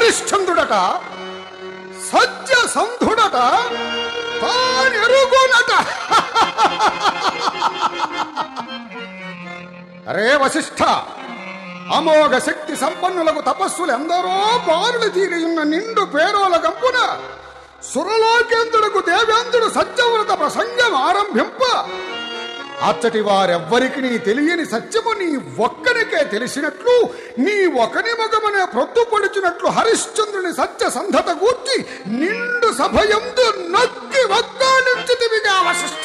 హరిశ్చంద్రుడట సత్య సంధుడట తానెరుగునట అరే వశిష్ఠ అమోఘ శక్తి సంపన్నులకు తపస్సులు ఎందరో బారులు తీరియున్న నిండు పేరోల గంపున సురలోకేంద్రులకు దేవేంద్రుడు సత్యవ్రత ప్రసంగం ఆరంభింప అచ్చటి వారెవ్వరికి నీ తెలియని సత్యము నీ ఒక్కనికే తెలిసినట్లు నీ ఒకని మగమనే ప్రొద్దు పొడిచినట్లు హరిశ్చంద్రుని సత్య సంధత గూర్చి నిండు సభయందు నొక్కి వక్కానించితివిగా వశిష్ఠ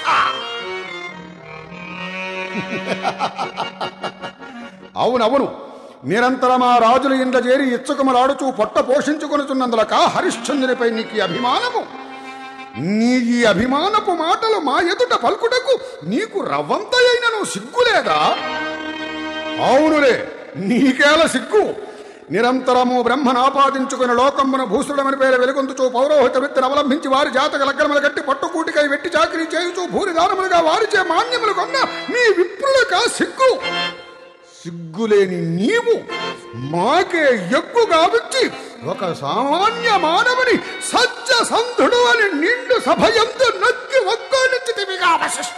అవునవును నిరంతరం ఆ రాజుల ఇండ్ల చేరి ఇచ్చకమలాడుచూ పొట్ట పోషించుకొనుచున్నందులక హరిశ్చంద్రునిపై నీకు ఈ అభిమానము నీ ఈ అభిమానపు మాటలు మా ఎదుట పలుకుటకు నీకు రవ్వంతయైనను సిగ్గులేదా అవునులే నీకేల సిగ్గు నిరంతరము బ్రహ్మనాపాదించుకుని లోకమున భూసుడమని పేరు వెలుగొందుచూ పౌరోహిత వృత్తిని అవలంబించి వారి జాతక లగ్నములు కట్టి పట్టుకూటికై వెట్టి చాకరీ చేయుచూ భూరిదానములుగా వారిచే మాన్యములు కొన్న నీ విప్రులక సిగ్గు సిగ్గులేని నీవు మాకే ఎక్కువ గావించి ఒక సామాన్య మానవుని సత్య సంధుడు అని నిండు సభయంతో నక్కి ఒక్కోనిచ్చితివిగా వశిష్ఠ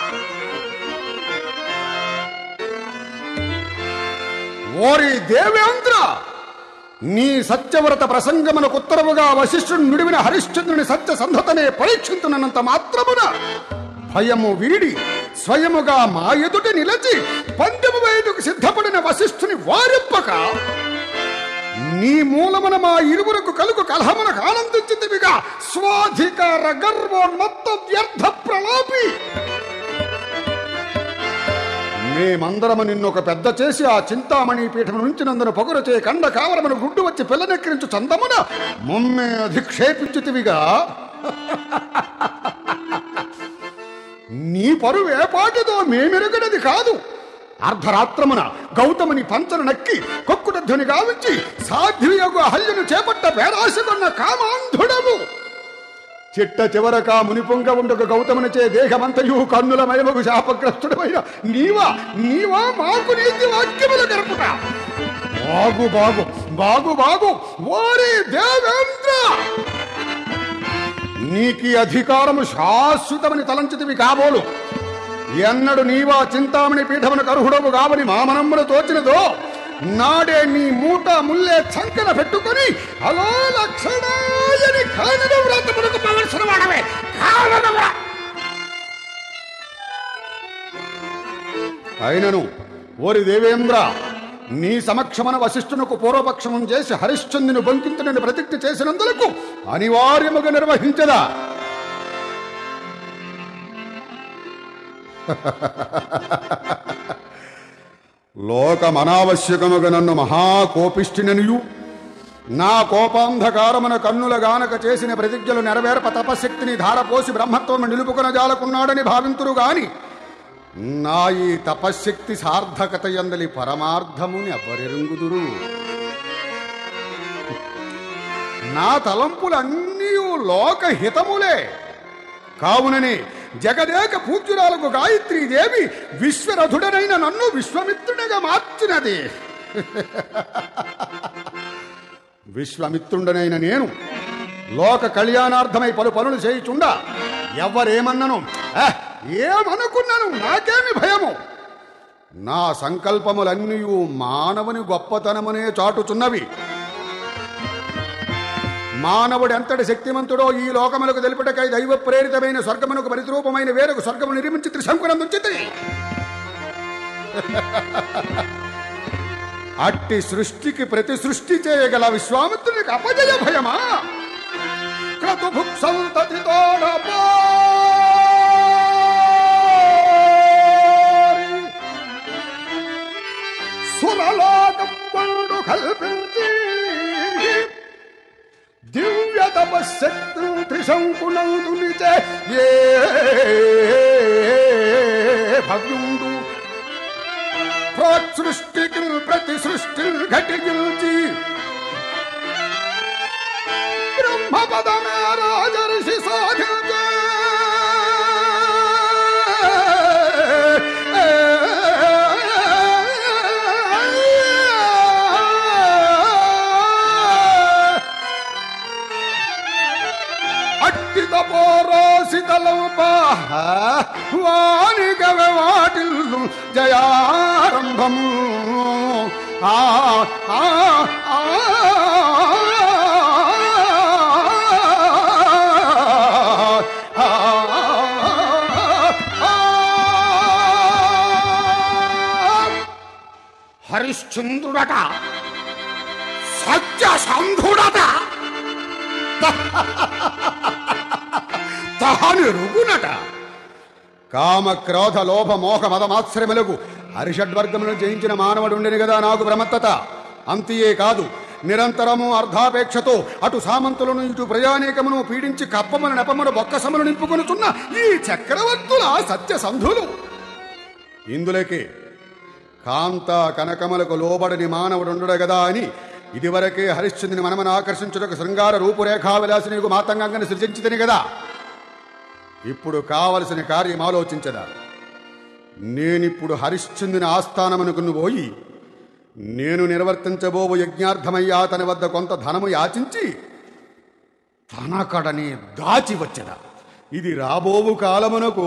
ఓరి దేవేంద్ర నీ సత్యవ్రత ప్రసంగమునకు ఉత్తరముగా వశిష్ఠుడు నుడివిన హరిశ్చంద్రుని సత్య సంధతనే పరీక్షించున్నంత మాత్రమున భయము వీడి స్వయముగా మా ఎదుట నిలచి పందెము బయటకు సిద్ధపడిన వశిష్ఠుని వారింపక నీ మూలమున మా ఇరువురకు కలుగు కలహమునకు ఆనందించితివిగా స్వాధికార గర్వోన్మత్త వ్యర్థ ప్రలాపి మేమందరము నిన్ను ఒక పెద్ద చేసి ఆ చింతామణి పీఠము నుంచినందున పొగరుచే కండ కావరమును గుడ్డు వచ్చి పిల్లనెక్కిరించు చందమున మమ్మే అధిక్షేపించుతివిగా నీ పరువు ఏ పాటిదో మేమెరుగనది కాదు అర్ధరాత్రమున గౌతముని పంచను నక్కి కొక్కుట ధ్వని గావించి సాధ్వియగు అహల్యను చేపట్ట పేరాశకున్న కామాంధుడము చిట్ట చివరక మునిపొంగ ఉండక గౌతమునిచే దేహమంతయు కన్నుల మయమగు శాపగ్రస్తుడమైన నీవా నీవా మాకు నీతి వాక్యములు గరుపుట బాగు బాగు బాగు బాగు ఓరి దేవేంద్ర నీకి అధికారము శాశ్వతమని తలంచితివి కాబోలు ఎన్నడు నీవా చింతామణి పీఠమున కరుహుడవు కావని మా మనమ్ములు తోచినదో నాడే నీ మూట ముల్లే చంకన పెట్టుకొని అలో లక్షణాయని కానన వ్రతమునకు పవలసిన వాడవే కానన వ్ర- అయినను ఓరి దేవేంద్ర నీ సమక్షమన వశిష్ఠునకు పూర్వపక్షమం చేసి హరిశ్చంద్రుని బొంకించునని ప్రతిజ్ఞ చేసినందులకు అనివార్యముగా నిర్వహించదా లోకమనావశ్యకముగా నన్ను మహాకోపిష్టిననియు నా కోపాంధకారమున కన్నుల గానక చేసిన ప్రతిజ్ఞలు నెరవేర్ప తపశక్తిని ధారపోసి బ్రహ్మత్వము నిలుపుకొన జాలకున్నాడని భావింతురు గాని నా ఈ తపశ్శక్తి సార్థకత ఎందలి పరమార్థముని ఎవరెరుగుదురు నా తలంపులన్నీ లోకహితములే కావునని జగదేక పూజ్యురాలకు గాయత్రీ దేవి విశ్వరథుడనైన నన్ను విశ్వమిత్రునిగా మార్చినది విశ్వమిత్రుండనైన నేను లోక కళ్యాణార్థమై పలు పనులు చేయుచుండా ఎవరేమన్నను "ఆహ్, ఏమనుకున్నాను నాకేమి భయము నా సంకల్పములన్నీ మానవుని గొప్పతనమునే చాటుచున్నవి మానవుడు ఎంతటి శక్తిమంతుడో ఈ లోకములకు తెలుపుటకై దైవ ప్రేరితమైన స్వర్గమునకు పరిరూపమైన వేరొక స్వర్గము నిర్మించి త్రిశంకునందుంచితి అట్టి సృష్టికి ప్రతి సృష్టి చేయగల విశ్వామిత్రునికి అపజయ భయమా క్రతుభుక్సంతతితోడపోరి సురలోకంబుడు కల్పించి దివ్య తపశక్తి త్రిశంకునందునిచే ఏ భవ్యుండు ప్రోత్సృష్టికి ప్రతి సృష్టి ఘటించి బ్రహ్మపదమే రాజర్షి సాధించే తలప వానిక వాటిల్లు జయారంభము ఆ ఆ ఆ హరిశ్చంద్రుడట సత్యసంధుడట తాను రుగునట కామ క్రోధ లోభ మోహ మదమాశ్రములకు హరిషడ్వర్గములను జయించిన మానవుడు ఉండేది కదా నాకు ప్రమత్తత అంతియే కాదు నిరంతరము అర్ధాపేక్షతో అటు సామంతులను ఇటు ప్రయాణికమును పీడించి కప్పమును నెపమును బొక్కసమును నింపుకొనుచున్న ఈ చక్రవర్తుల సత్యసంధులు ఇందులకే కాంత కనకములకు లోబడని మానవుడుండుడు గదా అని ఇదివరకే హరిశ్చంద్రుని మనమను ఆకర్షించుటకు శృంగార రూపురేఖా విలాసి నీకు మాతంగాంగని సృజించితిని కదా ఇప్పుడు కావలసిన కార్యం ఆలోచించదా నేనిప్పుడు హరిశ్చంద్రుని ఆస్థానమునకు పోయి నేను నిర్వర్తించబోవు యజ్ఞార్థమయ్యా తన వద్ద కొంత ధనము యాచించి తనకడని దాచి వచ్చదా ఇది రాబోవు కాలమునకు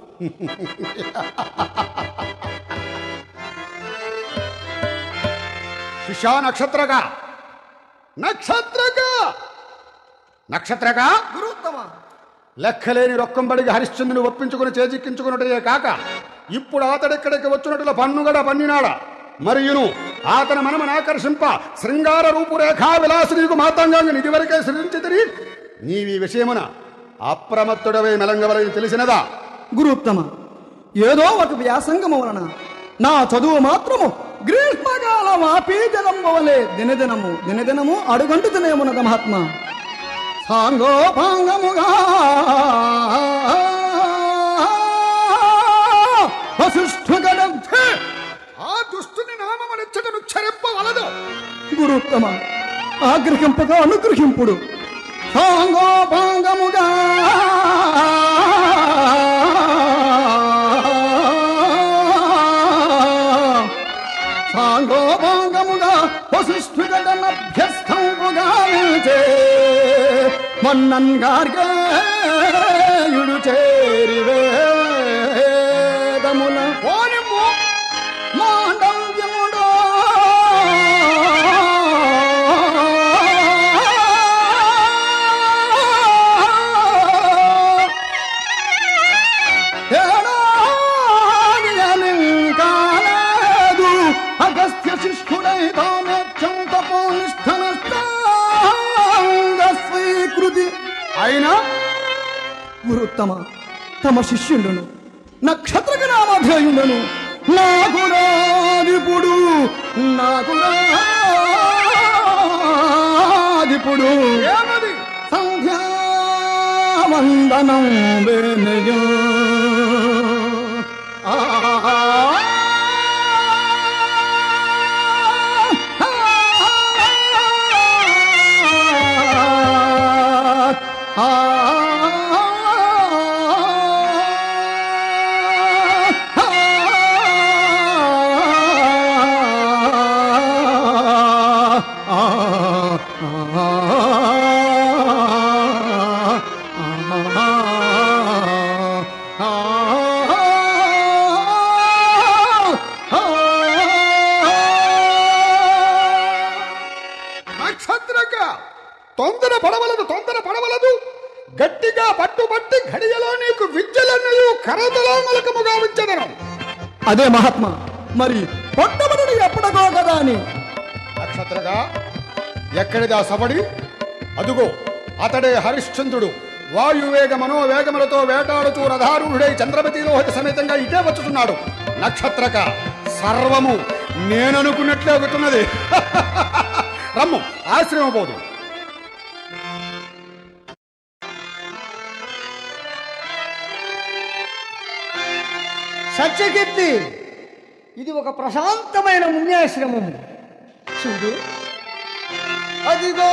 శిషా నక్షత్రగా నక్షత్రగా నక్షత్రగా గురుత్తమ లెక్కలేని రొక్కంబడికి హరిశ్చంద్రుని ఒప్పించుకుని చేజిక్కించుకున్నటే కాక ఇప్పుడు అతడిక్కడికి వచ్చినట్టుల పన్నుగడ పన్నినాడ మరియును అతని మనమను ఆకర్షింప శృంగార రూపురేఖా విలాసునికి మాతంగాంగ నిధివరకే సృజించితిరి నీవి విషయమున అప్రమత్తుడవై మెలంగవలని తెలిసినదా గురుత్తమ ఏదో ఒక వ్యాసంగము వలన నా చదువు మాత్రము గ్రీష్మకాలం ఆపీ జలంబు వలె దినదినము దినదినము అడుగంటుతనేమునద మహాత్మ సాంగోపాంగముగా వశిష్ఠుగడబ్ధే ఆ దుష్టుని నామమనిచ్చటను చెరెప్పవలదు గురుత్తమ ఆగ్రహింపగా అనుగ్రహింపుడు సాంగోపాంగముగా సాంగోపాంగముగా వశిష్ఠుగడనభ్యస్థంపుగా నిలిచే మన్నన్ గార్గేయుడు చేరి వేదముల ఓనిమ్ము మాండవ్యముడో ఏడాదియనింకాలేదు అగస్త్య శిష్యుడై తామేక్షం తపోనిష్ఠనష్టాంగ స్వీకృతి అయినా గురుత్తమ తమ శిష్యుండును నక్షత్రక నామధేయుండును నాకు రాదిపుడు నాకు రాదిపుడు ఏమది సంధ్యావందనం వేనయో నక్షత్రక తొందర పడవలదు తొందర పడవలదు గట్టిగా పట్టుబట్టి ఘడియలో నీకు విద్యలన్నయు కరతలామలకముగా ఉంచెదను అదే మహాత్మా మరి పొట్టబడి ఎప్పుడగో కదా అని నక్షత్రగా ఎక్కడిది ఆ సవడి అదుగో అతడే హరిశ్చంద్రుడు వాయువేగ మనోవేగములతో వేటాడుతూ రథారూఢుడై చంద్రమతి లోహిత సమేతంగా ఇటే వచ్చుతున్నాడు నక్షత్రక సర్వము నేననుకున్నట్లే అవుతున్నది రమ్ము ఆశ్రమం పోదు సత్యకీర్తి ఇది ఒక ప్రశాంతమైన పుణ్యాశ్రమం చూడు అదిగో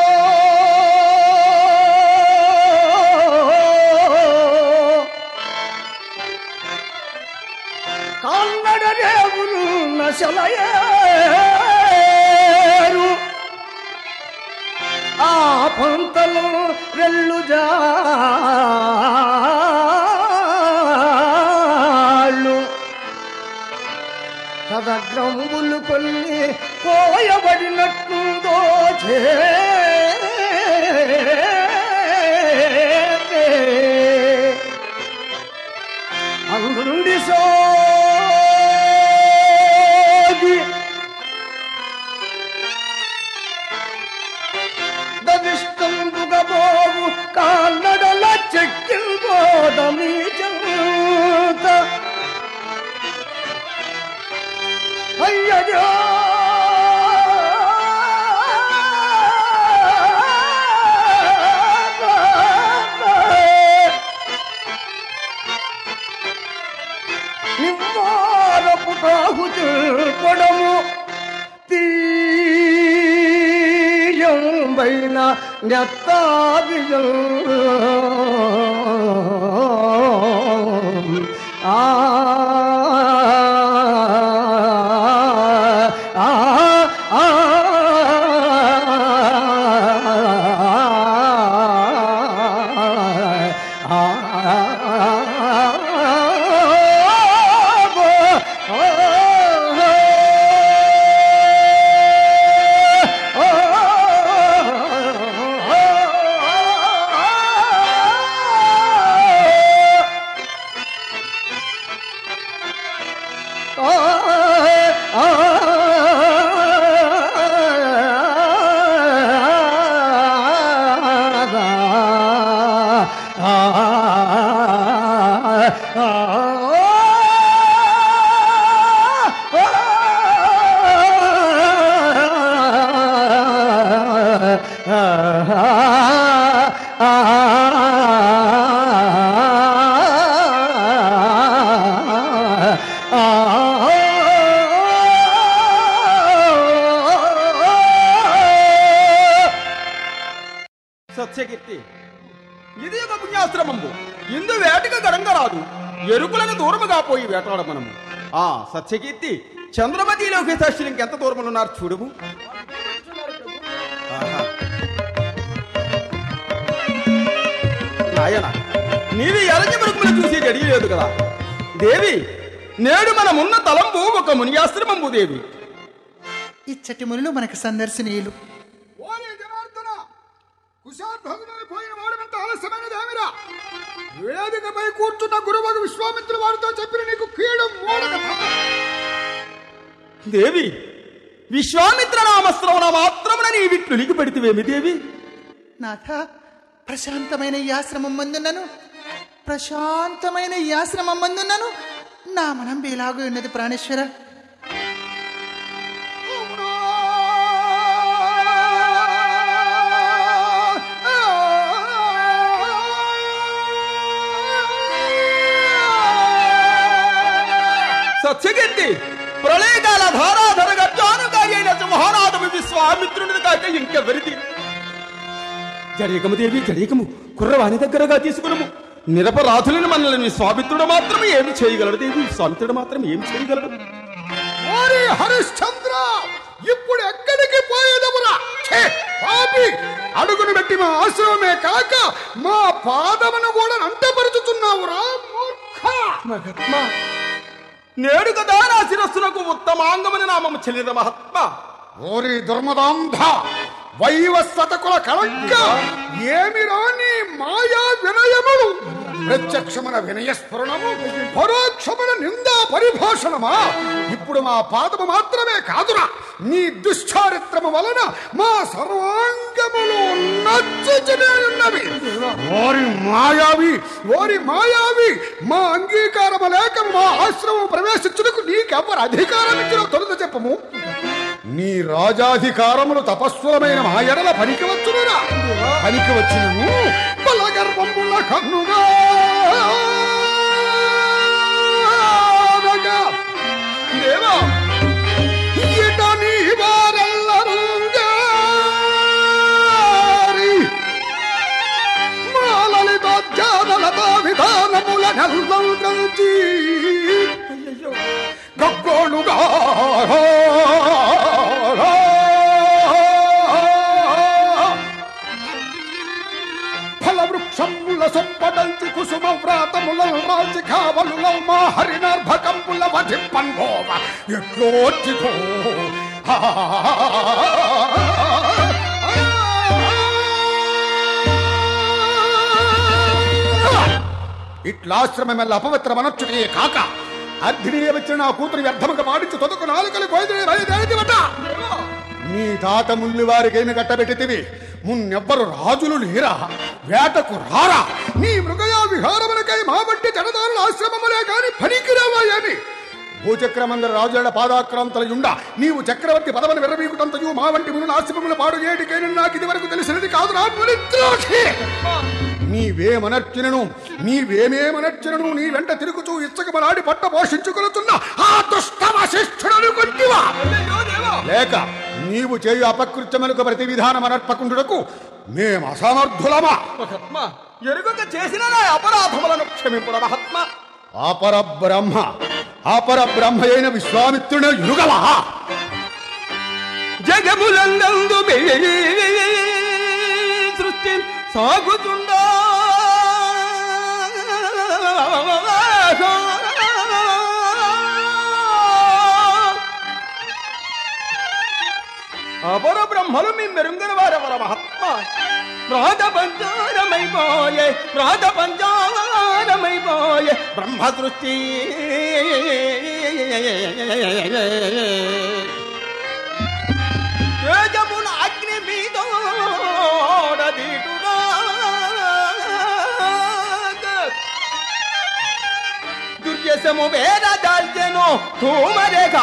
కన్నడ దేవులు నశలయేరు ఆ పంతలు రెల్లు జాళ్ళు తదగ్రంబులు కొన్ని కోయబడినట్టు దోచే అందుండి సోగి దవిష్టంబుగబోవు కాన్నడల చెక్కిల్బోదమీ చెంత అయ్యో నిమ్మారపు తాగుతూ కొడము తీయంబైన నెత్తాబియం ఆ ఆ ఆ సత్యకీర్తి ఇది ఒక పుణ్యాశ్రమంబు ఇందు వేటక గడంగరాదు ఎరుకులను దూరముగా పోయి వేటాడమనము ఆ సత్యకీర్తి చంద్రమతిలోకి దర్శనం ఎంత దూరములు ఉన్నారు చూడుము ఆహా. నాయన నీవి ఎరంజ మృగములు చూసి అడిగలేదు కదా దేవి నేడు మనమున్న తలంబు ఒక మునియాశ్రమంబు దేవి ఇచ్చటి మునులు మనకు సందర్శనీయులు ఓరే జనార్దన కుశాధ్వజుడై పోయిన వాడమంత ఆలస్యమైనది ఏమిరా వేదికపై కూర్చున్న గురువగు విశ్వామిత్రుల వారితో చెప్పిన నీకు కీడు మూడక దేవి విశ్వామిత్ర నామశ్రవణ మాత్రమున నీ విట్లునికి పెడితివేమి దేవి నాథ ప్రశాంతమైన ఈ ఆశ్రమం మందున్నను ప్రశాంతమైన ఈ ఆశ్రమం మందున్నను నా మనం ఎలాగో ఉన్నది ప్రాణేశ్వర సత్యగంతి ప్రళయకాల ధారాధర గర్జానుకారి అయిన సింహానాథము విశ్వామిత్రుని కాక ఇంకెవరిది జడేకము దేవి జడేకము కుర్రవాణి దగ్గరగా తీసుకునము నిరపరాధులను మనల్ని విశ్వామిత్రుడు మాత్రం ఏమి చేయగలడు దేవి విశ్వామిత్రుడు మాత్రం ఏమి చేయగలడు ఓరి హరిశ్చంద్ర ఇప్పుడు ఎక్కడికి పోయేదమురా ఛే, పాపి అడుగును పెట్టి మా ఆశ్రమమే కాక మా పాదమును కూడా అంటపరుచుతున్నావురా మూర్ఖ మహాత్మా నేడు కదా నా శిరస్సునకు ఉత్తమాంగమని నామము చెల్లిన మహాత్మా ఓరి దుర్మదాంధ వైవస్వతకుల కళంక ఏమి రాని మాయా వినయములు ప్రత్యక్షమున వినయస్ఫురణము పరోక్షమున నిందా పరిభాషణమా ఇప్పుడు మా పాదము మాత్రమే కాదురా నీ దుశ్చారిత్రము వలన మా సర్వాంగములు నచ్చుచునే ఉన్నవి ఓరి మాయావి ఓరి మాయావి మా అంగీకారము లేక మా ఆశ్రమం ప్రవేశించుటకు నీకెవ్వరు అధికారం ఇచ్చిన తొలుత చెప్పము నీ రాజాధికారములు తపస్సులమైన మా ఎడల పనికి వచ్చునురా పనికి వచ్చినను బలగర్వముల కన్నుగా దేవా ఇట నీ వారెల్లరూ గారి మాలలితోద్యానలత విధానముల నెల్లం కంచి గగ్గోలుగా కావలులో మా హరినర్భకంపుల వధిప్పన్భోవ ఎట్లోచితో ఇట్లాశ్రమమెల్ల అపవిత్రమనొచ్చుటే కాక అగ్ని వచ్చిన నా కూతురు వ్యర్థముగా పాడించు తొదకు నాలుకలు కొయ్యి బయలుదేరితివట నీ తాత ముల్లి వారికైన కట్టబెట్టితివి మున్నెవ్వరు రాజులు లేరా వేటకు రారా నీ మృగయా విహారములకై మా వంటి జనదారుల ఆశ్రమములే కాని పనికిరావాయని భూచక్రమందర రాజుల పాదాక్రాంతలయుండ నీవు చక్రవర్తి పదవిని విరవీకుటంతయు మా వంటి మును ఆశ్రమముల పాడు ఏటికైన నాకు ఇది వరకు తెలిసినది కాదు నా మునిద్రోహి నీవేమనర్చినను నీవేమేమనర్చినను నీ వెంట తిరుగుచూ ఇచ్చకమలాడి పట్ట పోషించుకొనుతున్న ఆ దుష్ట వశిష్ఠుడను కొట్టివా లేక నీవు చేయు అపకృత్యములకు ప్రతి విధానం అనర్పకుండుటకు మేము అసమర్థులమా మహాత్మ ఎరుగక చేసిన నా అపరాధములను క్షమింపుడ మహాత్మ అపర బ్రహ్మ అపర బ్రహ్మ అయిన విశ్వామిత్రుడ యుగవా జగములందు సృష్టి సాగుతుండా అపర బ్రహ్మలు మీ మెరుంగన వారెవర మహాత్మ రాధ పంచారమైపోయే రాధ పంచారమైపోయే బ్రహ్మ సృష్టి తేజమున అగ్ని మీదోడదీటుగా దుర్యసము వేద దాల్చెను ధూమరేఖ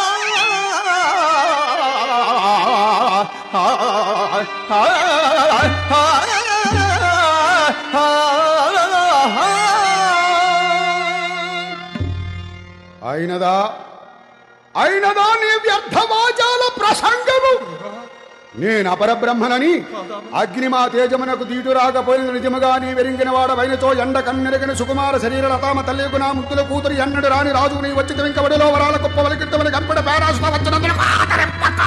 అయినదా అయినదా నీ వ్యర్థవాచాల ప్రసంగము నేను అపరబ్రహ్మనని అగ్ని మా తేజమునకు దీటు రాకపోయిన నిజముగా నీ వెరింగిన వాడవైనచో ఎండ కన్నెరగిన సుకుమార శరీర లతామ తల్లికు నా ముద్దుల కూతురు ఎన్నడు రాని రాజు నీ వచ్చి వెంకబడిలో వరాల కుప్ప వలికిత్తమని కంపెడ పేరాసుత వచ్చినందుకు ఆదరింపక.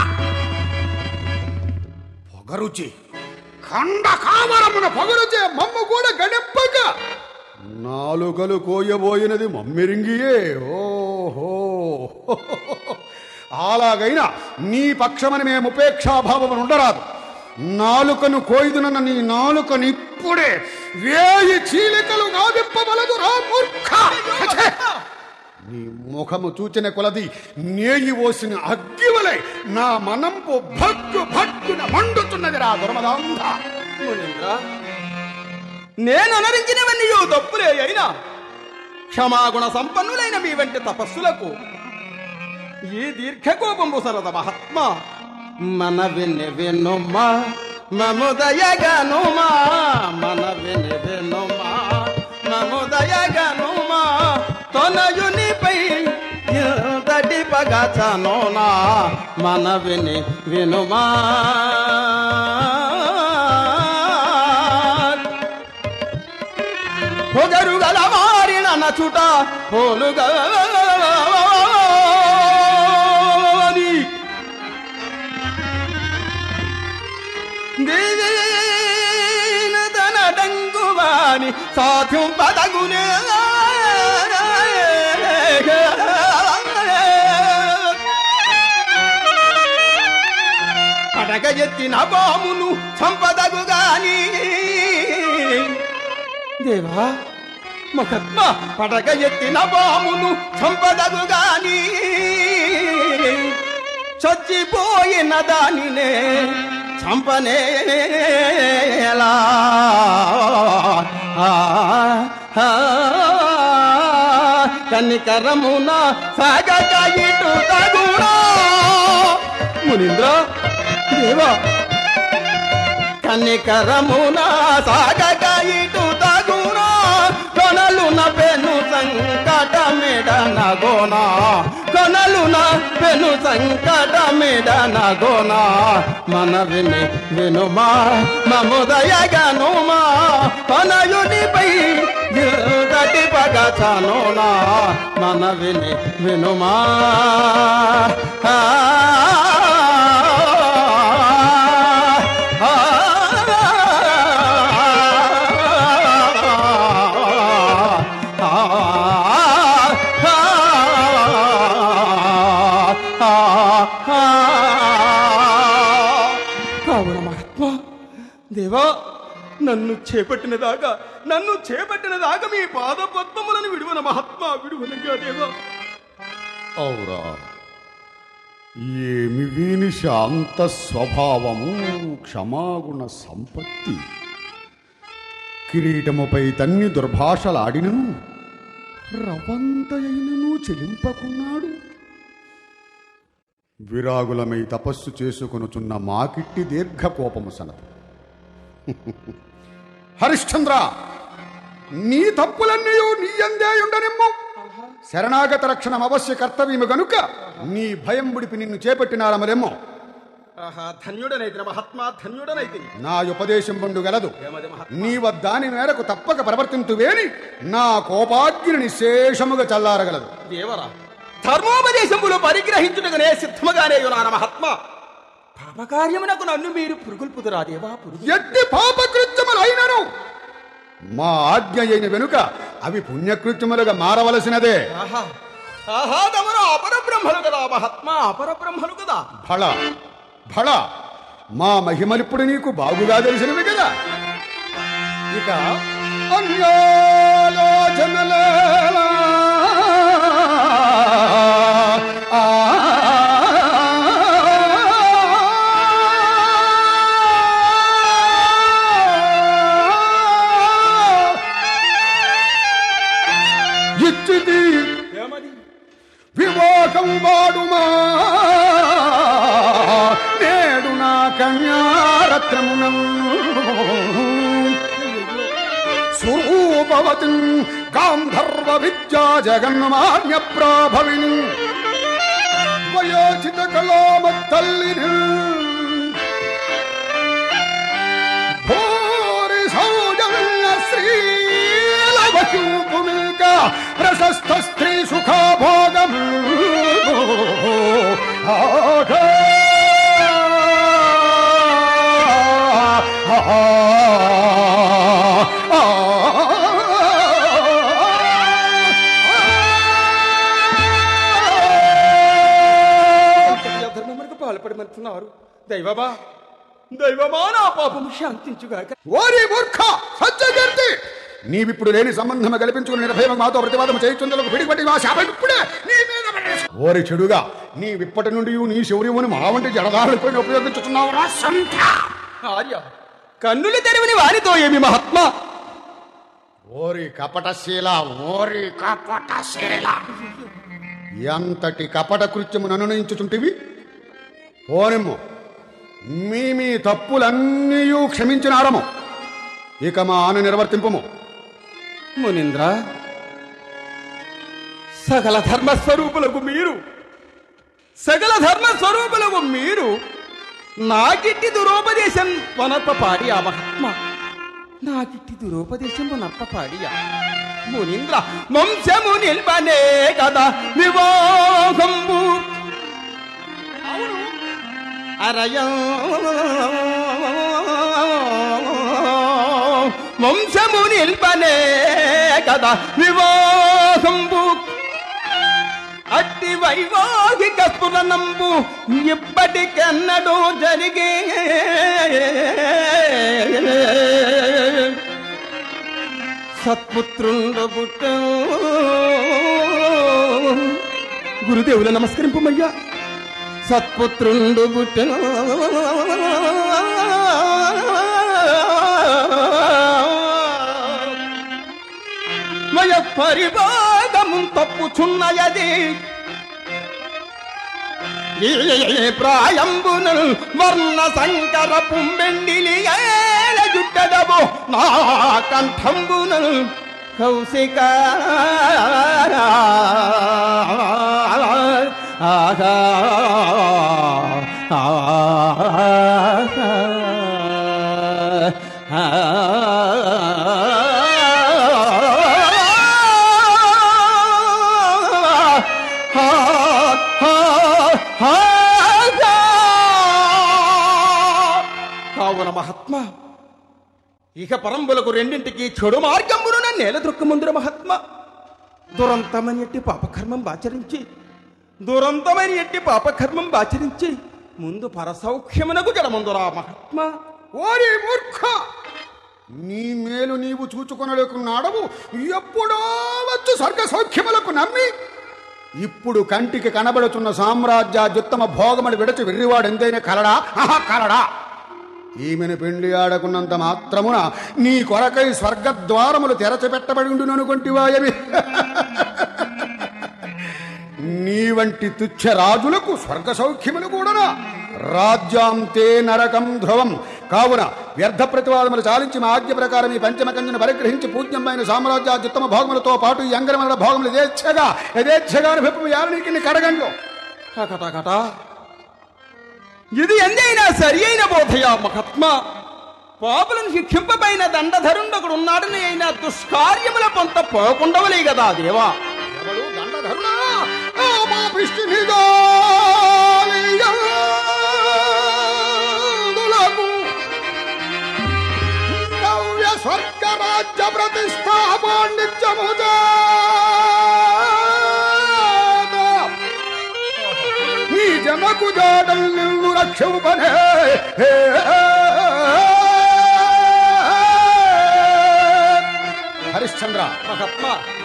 పొగరుచి ఖండ కామరమున పొగరుచే మమ్ము కూడా గడెప్పక నాలుకలు కోయబోయినది మమ్మిరింగియే ఓహో అలాగైనా నీ పక్షమని మేము ఉపేక్షాభావము ఉండరాదు నాలుకను కోయిదునన్న నీ నాలుకనిప్పుడే వేయి చీలికలు గావిప్పవలదు రా మూర్ఖ ఛే! నీ ముఖము చూచిన కొలది నేయి ఓసిన అగ్గివలై నా మనంపు భగ్గు భగ్గున మండుతున్నది రా దుర్మదాంధ మునీంద్ర నేను అనరించినవన్నీ తప్పులే అయినా క్షమాగుణ సంపన్నులైన మీ వంటి తపస్సులకు ఈ దీర్ఘకోపంబు సరద మహాత్మ మన విని వినుమా మముదయగనుమా మన విని వినుమా మముదయగనుమా తొనయునిపై ఇంతటి పగచనోనా మన విని వినుమా పొగరుగల మారిన నచుట పోలుగా తన డంగువాని సాధ్యం పదగునే పడగ ఎత్తిన బామును చంపదగు గాని దేవా మహత్మ పడగ ఎత్తిన బామును చంపదగు గాని చచ్చిపోయిన దానినే చంపనేలా ఆ, ఆ, కనికరమున సాగక ఇటు తగునా మునీంద్ర దేవా కనికరమున సాగక ఇటు తగునా కొనలున పెను సంకటమిడన గోనా కొనలున పెను సంకటమిడన గోనా మన విని వినుమా మముదయగనుమా కొనయునిపై యుదటి పగచనునా మన విని వినుమా ఆ ఆ నన్ను చేపట్టిన దాకా నన్ను చేపట్టిన దాకా మీ పాద పద్మములను విడువన మహాత్మా విడువనగా దేవా ఔరా ఏమి వీని శాంత స్వభావము క్షమాగుణ సంపత్తి కిరీటముపై తన్ని దుర్భాషలాడినను రవంతయైనను చెలింపకున్నాడు విరాగులమై తపస్సు చేసుకొనుచున్న మాకిట్టి దీర్ఘ కోపము సనదు హరిశ్చంద్ర నీ తప్పులన్నీ నీ అందే ఉండనిమ్ము శరణాగత రక్షణం అవశ్య కర్తవ్యము గనుక నీ భయం విడిపి నిన్ను చేపట్టినారమరేమో ఆహా ధన్యుడనైతే మహాత్మా ధన్యుడనైతే నా ఉపదేశం పండు గలదు ఏమది మహాత్మా నీ వద్దాని మేరకు తప్పక ప్రవర్తింతువేని నా కోపాగ్ని నిశేషముగా చల్లారగలదు దేవరా ధర్మోపదేశములు పరిగ్రహించుటగానే సిద్ధముగానే యునాన మహాత్మ పాపకార్యమునకు నన్ను మీరు పురుగుల్పుదురా దేవా పురుగు ఎట్టి పాపకృత్యములైనను మా ఆజ్ఞ అయిన వెనుక అవి పుణ్యకృత్యములుగా మారవలసినదే ఆహా ఆహా తమరు అపర బ్రహ్మలు కదా మహాత్మ అపర బ్రహ్మలు కదా ఫళ ఫళ మా మహిమలిప్పుడు నీకు బాగుగా తెలిసినవి కదా ఇక అన్యాలోచనలేలా. ఆ. ఇచ్చితి ఏమది వివాహం వాడుమా నేడు నా కన్యారత్నమునం స్వరూపవతి గాంధర్వ విద్యా జగన్మాన్య ప్రాభవిని వయోచిత కళామత్తల్లిని భూరి సౌజన్య శ్రీలవూపుమిక ప్రశస్త స్త్రీ సుఖభోగం ధర్మమునకు పాల్పడమంటున్నారు దైవమా దైవమా నా పాపము శాంతించుగాక ఓరి మూర్ఖ సత్యకీర్తి నీవిప్పుడు లేని సంబంధం కల్పించుకుని నిర్భయం మాతో ప్రతివాదం చేయించుందులకు పిడిపట్టి మా శాపం ఇప్పుడే నీ మీద పడేసి. ఓరి చెడుగా నీ విప్పటి నుండి నీ శౌర్యముని మా వంటి జడదారులపైన ఉపయోగించుతున్నావు రా సంత. ఆర్య కన్నులు తెరివిని వారితో ఏమి మహాత్మా ఓరి కపటశీల ఓరి కపటశీల ఎంతటి కపట కృత్యమును అనునయించుచుంటివి ఓరెమ్ము మీ మీ తప్పులన్నీ క్షమించినారము ఇక మా ఆన నిర్వర్తింపము మునీంద్ర సకల ధర్మస్వరూపులకు మీరు సకల ధర్మస్వరూపులకు మీరు నాకిట్టి దురోపదేశం వనర్ప పాడి ఆ మహాత్మ నాకిట్టి దురోపదేశం వనర్ప పాడి మునీంద్ర వంశము నిల్వనే కదా వివాహంబు అవును అరయం వంశము నిల్పనే కదా వివాహంబు అట్టి వైవాహిక స్ఫురణంబు ఇప్పటికెన్నడూ జరిగే సత్పుత్రుండు పుట్ట గురుదేవుల నమస్కరింపమయ్యా సత్పుత్రుండు పుట్టెను మయ పరిభాగము తప్పుచున్నయది ఈ ప్రాయంబును వర్ణ సంకర పుంబెండిలి ఏల జుట్టదబో నా కంఠంబును కౌశిక ఆగా కావున మహాత్మ ఇక పరంబులకు రెండింటికి చెడు మార్గంబును నేల దృక్కముందుర మహాత్మ దురంతమని ఎట్టి పాపకర్మం ఆచరించి దురంతమని ఎట్టి పాపకర్మం ఆచరించి ముందు పరసౌఖ్యమునకు జడముందురా మహాత్మ ఓరి మూర్ఖ నీ మేలు నీవు చూచుకొనలేకున్నాడవు ఎప్పుడో వచ్చు స్వర్గ సౌఖ్యములకు నమ్మి ఇప్పుడు కంటికి కనబడుతున్న సామ్రాజ్యాత్యుత్తమ భోగములు విడచి వెర్రివాడు ఎంతైనా కలడా ఆహా కలడా ఈమెను పెండ్లి ఆడకున్నంత మాత్రమున నీ కొరకై స్వర్గద్వారములు తెరచిపెట్టబడి ఉండుననుకొంటివాయవి నీ వంటి తుచ్చ రాజులకు స్వర్గ సౌఖ్యములు కూడానా రాజ్యాంతే నరకం ధ్రువం కావున వ్యర్థ ప్రతివాదములు చాలించి మా ఆజ్ఞ ప్రకారం ఈ పంచమ కంజను పరిగ్రహించి పూజ్యమైన సామ్రాజ్యాత్యుత్తమ భోగములతో పాటు ఈ అంగరమల భోగములు యథేచ్ఛగా యథేచ్ఛగా అనుభవం యాలనికి కడగండ్లు కట కట ఇది ఎందైనా సరి అయిన బోధయా మహాత్మ పాపులను శిక్షింపబైన దండధరుండొకడు ఉన్నాడని అయినా దుష్కార్యముల పొంత పోకుండవలే కదా దేవా ఎవడు దండధరుడా? ఆ పాపిష్ఠినిదాలియందులకు నవ్య స్వర్గ రాజ్య ప్రతిష్టాపాండిత్యము నీ జనకు జాడల్ నిన్ను రక్షింపనే హరిశ్చంద్ర మహాత్మ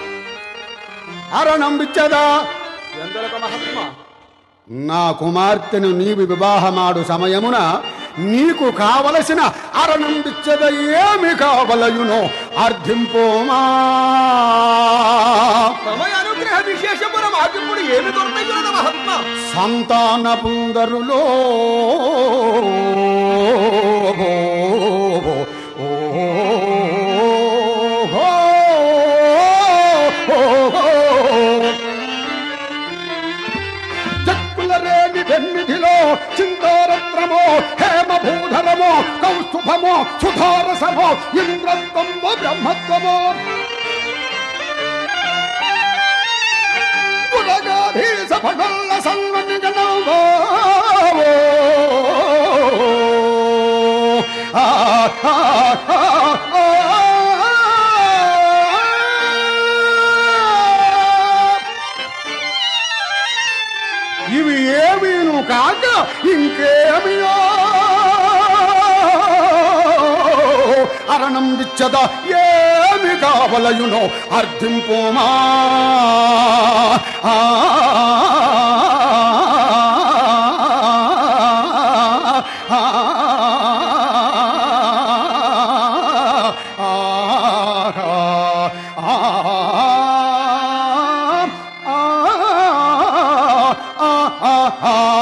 అరణం విచ్చదా ఎందరొక మహాత్మ నా కుమార్తెను నీవు వివాహమాడు సమయమున నీకు కావలసిన అరణం విచ్చద ఏమి కావలయునో అర్థింపోమా సమయ అనుగ్రహ విశేషమున మాకిప్పుడు ఏమి దొరకయున్నది మహాత్మ సంతాన పుందరులో జక్కులరేని వెన్నిధిలో చింతారత్నమో హేమభూధరమో కౌస్తుభమో సుధారసమో ఇంద్రత్వమో బ్రహ్మత్వమో పురగాధీశ భగల్ల సల్వని గణవో ఆ ఆ ఆ ఇవి ఏమీను కాక ఇంకేమియో అరణం విచ్చద ఏమి కావలయునో అర్థింపోమా ఆ, ఆ, ఆ, ఆ, ఆ, ఆ,